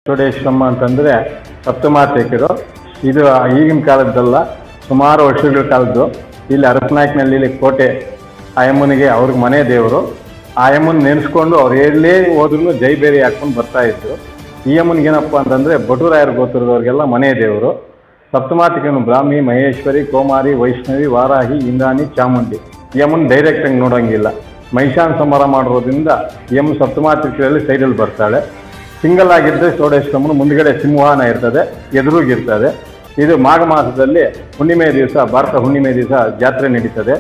ಚೌಡೇಶ್ವರಮ್ಮ ಅಂತಂದರೆ ಸಪ್ತಮಾತೇಕರು ಇದು ಈಗಿನ ಕಾಲದ್ದಲ್ಲ ಸುಮಾರು ವರ್ಷಗಳ ಕಾಲದ್ದು ಇಲ್ಲಿ ಅರಪನಾಯ್ಕನಲ್ಲಿ ಇಲ್ಲಿ ಕೋಟೆ ಆಯಮ್ಮನಿಗೆ ಅವ್ರಿಗೆ ಮನೆ ದೇವರು ಆಯಮ್ಮನ ನೆನೆಸ್ಕೊಂಡು ಅವ್ರು ಎಲ್ಲೇ ಹೋದ್ರೂ ಜೈ ಬೇರೆ ಹಾಕ್ಕೊಂಡು ಬರ್ತಾ ಇದ್ರು ಈ ಅಮ್ಮನಿಗೆ ಏನಪ್ಪ ಅಂತಂದರೆ ಬಟುರಾಯರ ಗೋತ್ರದವ್ರಿಗೆಲ್ಲ ಮನೆ ದೇವರು ಸಪ್ತಮಾತಿಕನು ಬ್ರಾಹ್ಮಿ ಮಹೇಶ್ವರಿ ಕೋಮಾರಿ ವೈಷ್ಣವಿ ವಾರಾಹಿ ಇಂದ್ರಾಣಿ ಚಾಮುಂಡಿ ಈ ಅಮ್ಮನ ಡೈರೆಕ್ಟಾಗಿ ನೋಡೋಂಗಿಲ್ಲ ಮಹಿಷಾನ್ ಸಂಹಾರ ಮಾಡಿರೋದ್ರಿಂದ ಈ ಅಮ್ಮ ಸಪ್ತಮಾತಿಕರಲ್ಲಿ ಸೈಡಲ್ಲಿ ಬರ್ತಾಳೆ ಸಿಂಗಲ್ ಆಗಿದ್ದರೆ ಚೌಡೇಶ್ವರಮ್ಮನ ಮುಂದ್ಗಡೆ ಸಿಂಹವಾಹನ ಇರ್ತದೆ ಎದುರುಗಿರ್ತದೆ ಇದು ಮಾಘ ಮಾಸದಲ್ಲಿ ಹುಣ್ಣಿಮೆ ದಿವಸ ಭಾರತ ಹುಣ್ಣಿಮೆ ದಿವಸ ಜಾತ್ರೆ ನಡೀತದೆ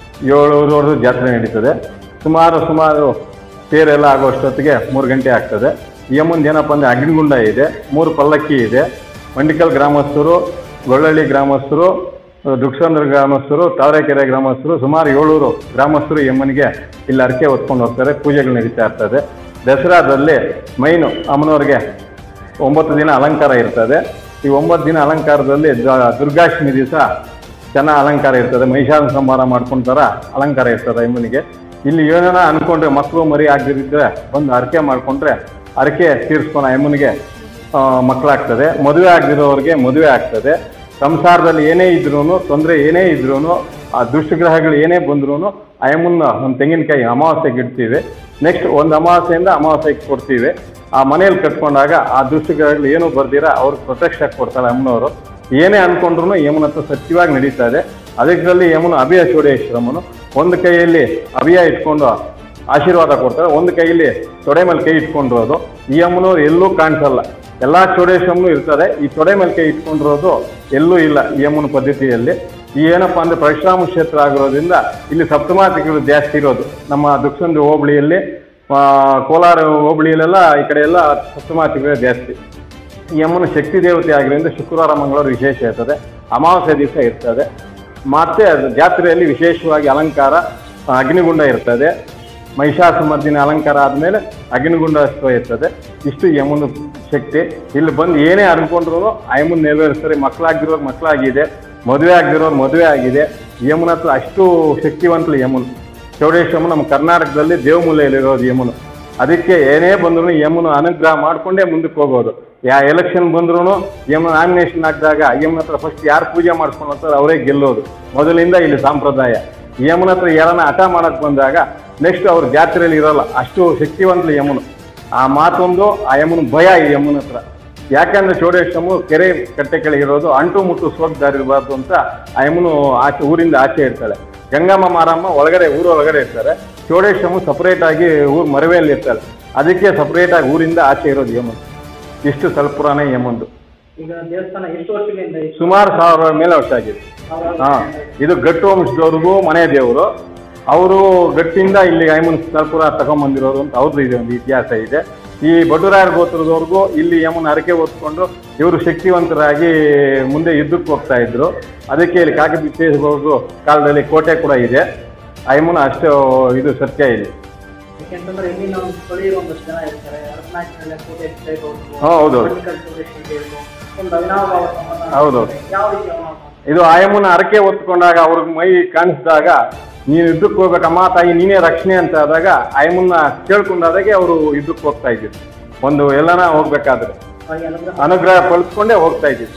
ಏಳೂರು ಜಾತ್ರೆ ನಡೀತದೆ ಸುಮಾರು ಸುಮಾರು ತೇರೆಲ್ಲ ಆಗೋಷ್ಟೊತ್ತಿಗೆ ಮೂರು ಗಂಟೆ ಆಗ್ತದೆ ಈ ಅಮ್ಮಂದು ಏನಪ್ಪ ಅಂದರೆ ಅಗ್ನಿಗುಂಡ ಇದೆ ಮೂರು ಪಲ್ಲಕ್ಕಿ ಇದೆ ಮಂಡಿಕಲ್ ಗ್ರಾಮಸ್ಥರು ಗೊಳ್ಳಳ್ಳಿ ಗ್ರಾಮಸ್ಥರು ದುಕ್ಷಂದ್ರ ಗ್ರಾಮಸ್ಥರು ತಾವರೆಕೆರೆ ಗ್ರಾಮಸ್ಥರು ಸುಮಾರು ಏಳೂರು ಗ್ರಾಮಸ್ಥರು ಈ ಅಮ್ಮನಿಗೆ ಇಲ್ಲಿ ಅರಕೆ ಹೊತ್ಕೊಂಡು ಹೋಗ್ತಾರೆ ಪೂಜೆಗಳು ನಡೀತಾ ಇರ್ತದೆ ದಸರಾದಲ್ಲಿ ಮೈನು ಅಮ್ಮನವ್ರಿಗೆ ಒಂಬತ್ತು ದಿನ ಅಲಂಕಾರ ಇರ್ತದೆ ಈ ಒಂಬತ್ತು ದಿನ ಅಲಂಕಾರದಲ್ಲಿ ದ- ದುರ್ಗಾಷ್ಟಮಿ ದಿವಸ ಚೆನ್ನಾಗಿ ಅಲಂಕಾರ ಇರ್ತದೆ ಮಹಿಷಾನ ಸಂಹಾರ ಮಾಡ್ಕೊಂತಾರ ಅಲಂಕಾರ ಇರ್ತದೆ ಅಮ್ಮನಿಗೆ ಇಲ್ಲಿ ಏನಾರ ಅನ್ಕೊಂಡ್ರೆ ಮಕ್ಕಳು ಮರಿ ಆಗದಿದ್ರೆ ಒಂದು ಅರಕೆ ಮಾಡ್ಕೊಂಡ್ರೆ ಅರಕೆ ತೀರಿಸ್ಕೊಂಡು ಅಮ್ಮನಿಗೆ ಮಕ್ಕಳಾಗ್ತದೆ ಮದುವೆ ಆಗದಿರೋರಿಗೆ ಮದುವೆ ಆಗ್ತದೆ ಸಂಸಾರದಲ್ಲಿ ಏನೇ ಇದ್ರೂ ತೊಂದರೆ ಏನೇ ಇದ್ರೂ ಆ ದುಷ್ಟಗ್ರಹಗಳು ಏನೇ ಬಂದ್ರೂ ಅಯಮ್ಮನ್ನ ಒಂದು ತೆಂಗಿನಕಾಯಿ ಅಮಾವಾಸ್ಯೆಗೆ ಇಡ್ತೀವಿ ನೆಕ್ಸ್ಟ್ ಒಂದು ಅಮಾವಾಸ್ಯೆಯಿಂದ ಅಮಾವಾಸ್ಯೆಗೆ ಕೊಡ್ತೀವಿ ಆ ಮನೆಯಲ್ಲಿ ಕಟ್ಕೊಂಡಾಗ ಆ ದುಷ್ಟಗ್ರಹಗಳು ಏನೂ ಬರ್ದಿರ ಅವ್ರಿಗೆ ಪ್ರೊಟೆಕ್ಷನ್ ಕೊಡ್ತಾರೆ ಅಮ್ಮನವರು ಏನೇ ಅನ್ಕೊಂಡ್ರು ಯಮುನ ಹತ್ರ ಸತ್ಯವಾಗಿ ನಡೀತಾ ಇದೆ ಅದರಲ್ಲಿ ಯಮುನ ಅಭಿಯ ಚೌಡೇಶ್ವರಮ್ಮನು ಒಂದು ಕೈಯಲ್ಲಿ ಅಭಿಯ ಇಟ್ಕೊಂಡು ಆಶೀರ್ವಾದ ಕೊಡ್ತಾರೆ ಒಂದು ಕೈಯಲ್ಲಿ ತೊಡೆ ಮೇಲೆ ಕೈ ಇಟ್ಕೊಂಡಿರೋದು ಈ ಅಮ್ಮನವ್ರು ಎಲ್ಲೂ ಕಾಣಿಸಲ್ಲ ಎಲ್ಲ ಚೌಡೇಶ್ವರಮ್ಮನು ಇರ್ತದೆ ಈ ತೊಡೆ ಮೇಲೆ ಕೈ ಇಟ್ಕೊಂಡಿರೋದು ಎಲ್ಲೂ ಇಲ್ಲ ಈ ಅಮ್ಮನ ಪದ್ಧತಿಯಲ್ಲಿ ಈ ಏನಪ್ಪ ಅಂದ್ರೆ ಪರಶುರಾಮ ಕ್ಷೇತ್ರ ಆಗಿರೋದ್ರಿಂದ ಇಲ್ಲಿ ಸಪ್ತಮಾತಿಗಳು ಜಾಸ್ತಿ ಇರೋದು ನಮ್ಮ ದುಕ್ಸಂದ್ರ ಹೋಬಳಿಯಲ್ಲಿ ಆ, ಕೋಲಾರ ಹೋಬಳಿಯಲ್ಲೆಲ್ಲ ಈ ಕಡೆ ಎಲ್ಲ ಸಪ್ತಮಾತಿಗಳೇ ಜಾಸ್ತಿ ಈ ಅಮ್ಮನ ಶಕ್ತಿ ದೇವತೆ ಆಗಿರೋದ್ರಿಂದ ಶುಕ್ರವಾರ ಮಂಗಳವಾರ ವಿಶೇಷ ಇರ್ತದೆ ಅಮಾವಾಸ್ಯೆ ದಿವಸ ಇರ್ತದೆ ಮತ್ತೆ ಅದು ಜಾತ್ರೆಯಲ್ಲಿ ವಿಶೇಷವಾಗಿ ಅಲಂಕಾರ ಆ, ಅಗ್ನಿಗುಂಡ ಇರ್ತದೆ ಮಹಿಷಾಸುಮರ್ದಿನ ಅಲಂಕಾರ ಆದಮೇಲೆ ಅಗ್ನಿಗುಂಡೋತ್ಸವ ಇರ್ತದೆ ಇಷ್ಟು ಯಮುನ ಶಕ್ತಿ ಇಲ್ಲಿ ಬಂದು ಏನೇ ಅನ್ಕೊಂಡ್ರು ಅಯಮನ್ ನೆರವೇರಿಸ್ತಾರೆ ಮಕ್ಕಳಾಗಿರೋರು ಮಕ್ಕಳಾಗಿದೆ ಮದುವೆ ಆಗದಿರೋರು ಮದುವೆ ಆಗಿದೆ ಯಮುನ ಹತ್ರ ಅಷ್ಟು ಶಕ್ತಿವಂತಲು ಯಮುನ್ ಚೌಡೇಶ್ವರಮ್ಮ ನಮ್ಮ ಕರ್ನಾಟಕದಲ್ಲಿ ದೇವಮೂಲೆಯಲ್ಲಿರೋದು ಯಮುನು ಅದಕ್ಕೆ ಏನೇ ಬಂದ್ರು ಯಮುನ ಅನುಗ್ರಹ ಮಾಡ್ಕೊಂಡೇ ಮುಂದಕ್ಕೆ ಹೋಗೋದು ಯಾ ಎಲೆಕ್ಷನ್ ಬಂದ್ರು ಯಮುನ ನಾಮಿನೇಷನ್ ಹಾಕಿದಾಗ ಯಮುನ ಹತ್ರ ಫಸ್ಟ್ ಯಾರು ಪೂಜೆ ಮಾಡ್ಕೊಂಡು ಹೋಗ್ತಾರೆ ಅವರೇ ಗೆಲ್ಲೋದು ಮೊದಲಿಂದ ಇಲ್ಲಿ ಸಂಪ್ರದಾಯ ಯಮುನ ಹತ್ರ ಯಾರನ್ನ ಹಠ ಮಾಡಕ್ ಬಂದಾಗ ನೆಕ್ಸ್ಟ್ ಅವ್ರ ಜಾತ್ರೆಯಲ್ಲಿ ಇರೋಲ್ಲ ಅಷ್ಟು ಶಕ್ತಿವಂತಲು ಯಮುನು ಆ ಮಾತೊಂದು ಆ ಯಮುನ ಭಯ ಈ ಯಮುನ ಹತ್ರ ಯಾಕಂದ್ರೆ ಚೌಡೇಶ್ವರಮ್ಮ ಕೆರೆ ಕಟ್ಟೆ ಕೆಳಗಿರೋದು ಅಂಟು ಮುಟ್ಟು ಸೋಗ್ ದಾರಿ ಇರಬಾರ್ದು ಅಂತ ಆ ಯಮುನು ಆಚೆ ಊರಿಂದ ಆಚೆ ಇರ್ತಾಳೆ ಗಂಗಮ್ಮ ಮಾರಮ್ಮ ಒಳಗಡೆ ಊರ ಒಳಗಡೆ ಇರ್ತಾರೆ ಚೌಡೇಶ್ವರಮ್ಮ ಸಪರೇಟ್ ಆಗಿ ಊರ್ ಮರವೆಯಲ್ಲಿ ಇರ್ತಾಳೆ ಅದಕ್ಕೆ ಸಪರೇಟ್ ಆಗಿ ಊರಿಂದ ಆಚೆ ಇರೋದು ಯಮನ್ ಇಷ್ಟು ಸಲ್ಪುರಾಣ ಯಮಂದು ಈಗ ದೇವಸ್ಥಾನ ಎಷ್ಟು ವರ್ಷಗಳಿಂದ ಇತ್ತು? ಸುಮಾರು ಸಾವಿರ ಮೇಲೆ ವರ್ಷ ಆಗಿದೆ ಹಾ ಇದು ಗಟ್ಟು ವಂಶದವ್ರಿಗೂ ಮನೆ ದೇವರು ಅವರು ಗಟ್ಟಿಂದ ಇಲ್ಲಿ ಯಮನ್ ಸಲ್ಪುರ ತಗೊಂಬಂದಿರೋರು ಅಂತ ಅವ್ರದ್ದು ಇದೆ ಒಂದು ಇತಿಹಾಸ ಇದೆ ಈ ಬಟುರಾಯರ ಗೋತ್ರದವ್ರಿಗೂ ಇಲ್ಲಿ ಯಮನ್ ಹರಕೆ ಹೊತ್ಕೊಂಡು ಇವರು ಶಕ್ತಿವಂತರಾಗಿ ಮುಂದೆ ಯುದ್ಧಕ್ಕೆ ಹೋಗ್ತಾ ಇದ್ರು ಅದಕ್ಕೆ ಇಲ್ಲಿ ಕಾಕಪಿಚ್ಚೇಶ್ವರರು ಕಾಲದಲ್ಲಿ ಕೋಟೆ ಕೂಡ ಇದೆ ಆ ಯಮುನ ಅಷ್ಟು ಇದು ಸತ್ಯ ಇಲ್ಲಿ ಯಾಕೆಂತಂದ್ರೆ ಇಲ್ಲಿ ನಾವು ಸ್ಥಳೀಯರು ಒಂದಷ್ಟು ಜನ ಇರ್ತಾರೆ ಅರಪನಾಯಕನಲ್ಲೇ ಕೋಟೆ ಜಯಗೌಡರು, ಹಾ, ಹೌದು, ಹೌದು. ಮಣಿಕಲ್ ಚೌಡೇಶ್ವರಿ ದೇವರು, ಒಂದು ಅವಿನಾಭಾವ ಸಂಬಂಧ ಹೌದು, ಹೌದು. ಯಾವ ರೀತಿ ಅವಿನಾಭಾವ? ಇದು ಆಯಮ್ಮನ ಹರಕೆ ಹೊತ್ಕೊಂಡಾಗ ಅವ್ರಿಗೆ ಮೈ ಕಾಣಿಸಿದಾಗ ನೀನು ಯುದ್ಧಕ್ಕೆ ಹೋಗ್ಬೇಕಮ್ಮ ತಾಯಿ ನೀನೇ ರಕ್ಷಣೆ ಅಂತ ಆದಾಗ ಆಯಮ್ಮನ್ನ ಕೇಳ್ಕೊಂಡಾದಾಗೆ ಅವರು ಯುದ್ಧಕ್ಕೆ ಹೋಗ್ತಾ ಇದ್ದಿದ್ದು ಒಂದು ಎಲ್ಲನ ಹೋಗ್ಬೇಕಾದ್ರೆ ಹಾಗೆ ಅನುಗ್ರಹ ಅನುಗ್ರಹ ಪಡೆದುಕೊಂಡೇ ಹೋಗ್ತಾ ಇದ್ದಿದ್ದು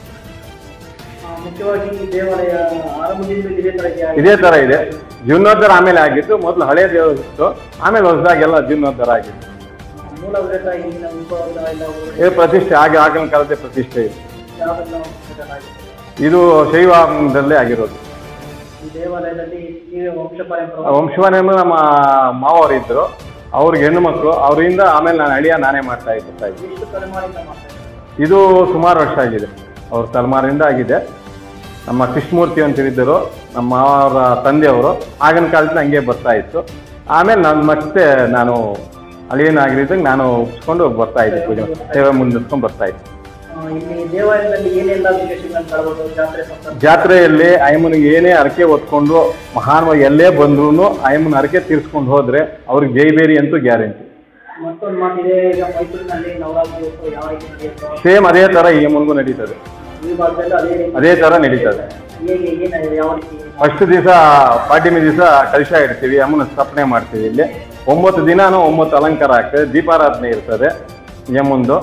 ಆ, ಮುಖ್ಯವಾಗಿ ಈ ದೇವಾಲಯ ಆರಂಭದಿಂದ ಇದೇ ತರ ಇದೆಯಾ? ಇದೇ ತರ ಇದೆ ಜೀರ್ಣೋದ್ಧಾರ ಆಮೇಲೆ ಆಗಿದ್ದು ಮೊದಲು ಹಳೆ ದೇವರಿತ್ತು ಆಮೇಲೆ ಹೊಸದಾಗೆಲ್ಲ ಜೀರ್ಣೋದ್ಧಾರ ಆಗಿತ್ತು ಆ, ಮೂಲ ಉಲ್ಲೇಖ ಇಲ್ಲಿನ ಉದ್ಭವದ ಎಲ್ಲ ಊರಿನ ಇದು ಪ್ರತಿಷ್ಠೆ ಆಗ ಆಗಿನ ಕಾಲದ ಪ್ರತಿಷ್ಠೆ ಇದೆ ಯಾವೆಲ್ಲ ಇದೆಲ್ಲಾಗಿದೆ. ಇದು ಶೈವದಲ್ಲೇ ಆಗಿರೋದು ಈ ದೇವಾಲಯದಲ್ಲಿ ನೀವೇ ವಂಶ ಪರಂಪರೆ ವಂಶವನೇನು ನಮ್ಮ ಮಾವರಿದ್ರು ಅವ್ರಿಗೆ ಹೆಣ್ಣು ಮಕ್ಕಳು ಅವರಿಂದ ಆಮೇಲೆ ನಾನು ಅಳಿಯ ನಾನೇ ಮಾಡ್ತಾ ಇದ್ದೆ ತಾಯಿ ಎಷ್ಟು ತಲೆಮಾರಿಂದ ಮಾಡ್ತಾ ಇದ್ದೀರಾ? ಇದು ಸುಮಾರು ವರ್ಷ ಆಗಿದೆ ಅವ್ರ ತಲೆಮಾರಿಂದ ಆಗಿದೆ ನಮ್ಮ ಕೃಷ್ಣಮೂರ್ತಿ ಅಂತಿದ್ದರು ನಮ್ಮ ಅವರ ತಂದೆಯವರು ಆಗಿನ ಕಾಲದಿಂದ ಹಂಗೆ ಬರ್ತಾ ಇತ್ತು ಆಮೇಲೆ ನಾನು ಮತ್ತೆ ನಾನು ಅಳಿಯನಾಗಿರಿದ್ದಾಗ ನಾನು ಒಪ್ಸ್ಕೊಂಡು ಬರ್ತಾ ಇದ್ದೆ ಪೂಜೆ ಸೇವೆ ಮುಂದಿಸ್ಕೊಂಡು ಬರ್ತಾ ಇದ್ದೆ ಆ, ಇಲ್ಲಿ ದೇವಾಲಯದಲ್ಲಿ ಏನೆಲ್ಲ ವಿಶೇಷಗಳನ್ನು ಕಾಣಬಹುದು ಜಾತ್ರೆ ಸಂದರ್ಭ ಜಾತ್ರೆಯಲ್ಲಿ ಅಯ್ಯಮ್ಮನಿಗೆ ಏನೇ ಹರಕೆ ಹೊತ್ಕೊಂಡು ಮಹಾನ್ವಾಗಿ ಎಲ್ಲೇ ಬಂದ್ರೂ ಅಯ್ಯಮ್ಮನ ಹರಕೆ ತೀರ್ಸ್ಕೊಂಡು ಹೋದ್ರೆ ಅವ್ರಿಗೆ ಜೈಬೇರಿ ಅಂತೂ ಗ್ಯಾರಂಟಿ ಮತ್ತೊಂದು ಮಾತಿದೆ ಈಗ ಮೈಸೂರಿನಲ್ಲಿ ನವರಾತ್ರಿ ಉತ್ಸವ ಯಾವ ರೀತಿ ನಡೆಯುತ್ತೋ ಸೇಮ್ ಅದೇ ಥರ ಈ ಅಮ್ಮನಿಗೂ ನಡೀತದೆ ಈ ಭಾಗದಲ್ಲೂ ಅದೇ ರೀತಿ ಅದೇ ಥರ ನಡೀತದೆ ಹೇಗೆ ಏನಾಗಿದೆ ಯಾವ ರೀತಿ ಫಸ್ಟ್ ದಿವಸ ಪಾಡ್ಯಮಿ ದಿವಸ ಕಲಶ ಇಡ್ತೀವಿ ಅಮ್ಮನ ಸ್ಥಾಪನೆ ಮಾಡ್ತೀವಿ ಇಲ್ಲಿ ಒಂಬತ್ತು ದಿನಾನು ಒಂಬತ್ತು ಅಲಂಕಾರ ಆಗ್ತದೆ ದೀಪಾರಾಧನೆ ಇರ್ತದೆ ಯಮ್ಮಂದು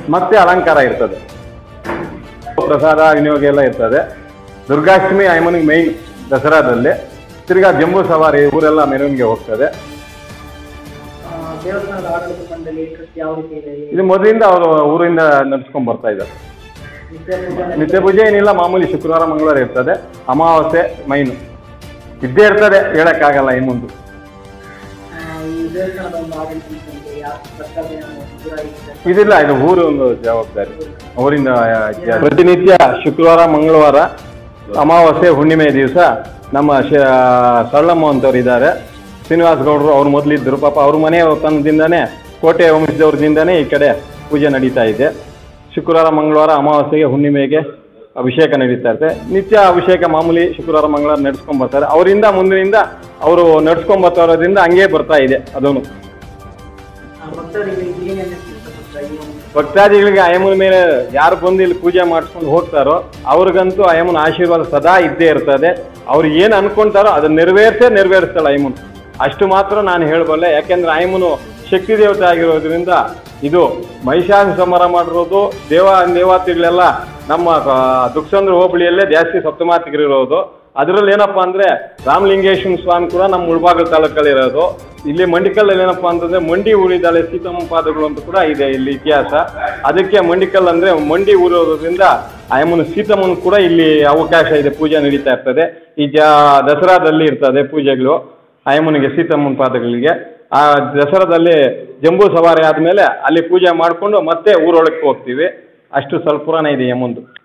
ಮತ್ತೆ ಅಲಂಕಾರ ಇರ್ತದೆ ಪ್ರಸಾದ ವಿನಿಯೋಗ ಎಲ್ಲ ಇರ್ತದೆ ದುರ್ಗಾಷ್ಟಮಿ ಆಯಮ್ಮನಿಗೆ ಮೈನ್ ದಸರಾದಲ್ಲಿ ತಿರ್ಗಾ ಜಂಬೂ ಸವಾರಿ ಊರೆಲ್ಲ ಮೆರವಣಿಗೆ ಹೋಗ್ತದೆ ಆ, ದೇವಸ್ಥಾನದ ಆಡಳಿತ ಮಂಡಳಿ ಟ್ರಸ್ಟ್ ಯಾವ ರೀತಿ ಇದೆ ಇದು ಮೊದಲಿಂದ ಅವರು ಊರಿಂದ ನಡ್ಸ್ಕೊಂಡ್ ಬರ್ತಾ ಇದ್ದಾರೆ ನಿತ್ಯ ಪೂಜೆ ನಿತ್ಯ ಪೂಜೆ ಏನಿಲ್ಲ ಮಾಮೂಲಿ ಶುಕ್ರವಾರ ಮಂಗಳವಾರ ಇರ್ತದೆ ಅಮಾವಾಸ್ಯೆ ಮೈನು ಇದ್ದೇ ಇರ್ತದೆ ಹೇಳಕ್ಕಾಗಲ್ಲ ಈ ಮುಂದೆ ಆ, ಈ ದೇವಸ್ಥಾನದ ಒಂದು ಆಡಳಿತ ಮಂಡಳಿ ಯಾವ ಕರ್ತವ್ಯ ದೂರ ಇದೆ ಇದಿಲ್ಲ ಇದು ಊರು ಒಂದು ಜವಾಬ್ದಾರಿ ಊರಿಂದ ಆ, ಪ್ರತಿನಿತ್ಯ ಶುಕ್ರವಾರ ಮಂಗಳವಾರ ಅಮಾವಾಸ್ಯೆ ಹುಣ್ಣಿಮೆ ದಿವಸ ನಮ್ಮ ಶ ಸರಳಮ್ಮ ಅಂತವ್ರು ಇದ್ದಾರೆ ಶ್ರೀನಿವಾಸ ಗೌಡರು ಅವ್ರು ಮೊದಲಿದ್ದರು ಪಾಪ ಅವ್ರ ಮನೆ ತನದಿಂದನೇ ಕೋಟೆ ವಂಶದವ್ರದಿಂದನೇ ಈ ಕಡೆ ಪೂಜೆ ನಡೀತಾ ಇದೆ ಶುಕ್ರವಾರ ಮಂಗಳವಾರ ಅಮಾವಾಸ್ಯೆಗೆ ಹುಣ್ಣಿಮೆಗೆ ಅಭಿಷೇಕ ನಡೀತಾ ಇರುತ್ತೆ ನಿತ್ಯ ಅಭಿಷೇಕ ಮಾಮೂಲಿ ಶುಕ್ರವಾರ ಮಂಗಳವಾರ ನಡ್ಸ್ಕೊಂಡ್ ಬರ್ತಾರೆ ಅವರಿಂದ ಮುಂದಿನಿಂದ ಅವರು ನಡ್ಸ್ಕೊಂಡ್ ಬರ್ತಾ ಇರೋದ್ರಿಂದ ಹಂಗೆ ಬರ್ತಾ ಇದೆ ಅದನ್ನು ಆ, ಭಕ್ತರಿಗೆ ಏನೇನು ಸಿಗ್ತದೆ ಈ ಒಂದು ಭಕ್ತಾದಿಗಳಿಗೆ ಅಯಮನ ಮೇಲೆ ಯಾರು ಬಂದು ಇಲ್ಲಿ ಪೂಜೆ ಮಾಡಿಸ್ಕೊಂಡು ಹೋಗ್ತಾರೋ ಅವ್ರಿಗಂತೂ ಅಯಮನ ಆಶೀರ್ವಾದ ಸದಾ ಇದ್ದೇ ಇರ್ತದೆ ಅವ್ರು ಏನು ಅನ್ಕೊಂತಾರೋ ಅದನ್ನ ನೆರವೇರ್ಸೇ ನೆರವೇರಿಸ್ತಾಳೆ ಅಯಮನ್ ಅಷ್ಟು ಮಾತ್ರ ನಾನು ಹೇಳಬಲ್ಲೆ ಯಾಕೆಂದ್ರೆ ಅಯಮನು ಶಕ್ತಿ ದೇವತೆ ಆಗಿರೋದ್ರಿಂದ ಇದು ಮಹಿಷಾಸ ಸಮರ ಮಾಡಿರೋದು ದೇವ ದೇವತೆಗಳೆಲ್ಲ ನಮ್ಮ ಆ, ದುಕ್ಸಂದ್ರ ಹೋಬಳಿಯಲ್ಲೇ ಜಾಸ್ತಿ ಸಪ್ತಮಾತಿಗರಿರೋದು ಅದರಲ್ಲಿ ಏನಪ್ಪಾ ಅಂದ್ರೆ ರಾಮಲಿಂಗೇಶ್ವರ ಸ್ವಾಮಿ ಕೂಡ ನಮ್ಮ ಮುಳಬಾಗಲ್ ತಾಲೂಕಲ್ಲಿ ಇರೋದು ಇಲ್ಲಿ ಮಂಡಿಕಲ್ಲಲ್ಲಿ ಏನಪ್ಪಾ ಅಂತಂದ್ರೆ ಮಂಡಿ ಊರಿದ್ದಾಳೆ ಸೀತಮ್ಮ ಪಾದಗಳು ಅಂತ ಕೂಡ ಇದೆ ಇಲ್ಲಿ ಇತಿಹಾಸ ಅದಕ್ಕೆ ಮಂಡಿಕಲ್ ಅಂದ್ರೆ ಮಂಡಿ ಊರಿರೋದ್ರಿಂದ ಆಯಮ್ಮನ ಸೀತಮ್ಮನ ಕೂಡ ಇಲ್ಲಿ ಅವಕಾಶ ಇದೆ ಪೂಜೆ ನಡೀತಾ ಇರ್ತದೆ ಈ ಜ ದಸರಾದಲ್ಲಿ ಇರ್ತದೆ ಪೂಜೆಗಳು ಆಯಮ್ಮನಿಗೆ ಸೀತಮ್ಮನ ಪಾದಗಳಿಗೆ ಆ ದಸರಾದಲ್ಲಿ ಜಂಬೂ ಸವಾರಿ ಆದಮೇಲೆ ಅಲ್ಲಿ ಪೂಜೆ ಮಾಡಿಕೊಂಡು ಮತ್ತೆ ಊರೊಳಕ್ಕೆ ಹೋಗ್ತೀವಿ ಅಷ್ಟು ಸ್ವಲ್ಪ ಪುರಾಣ ಇದೆ ಯಮ್ಮಂದು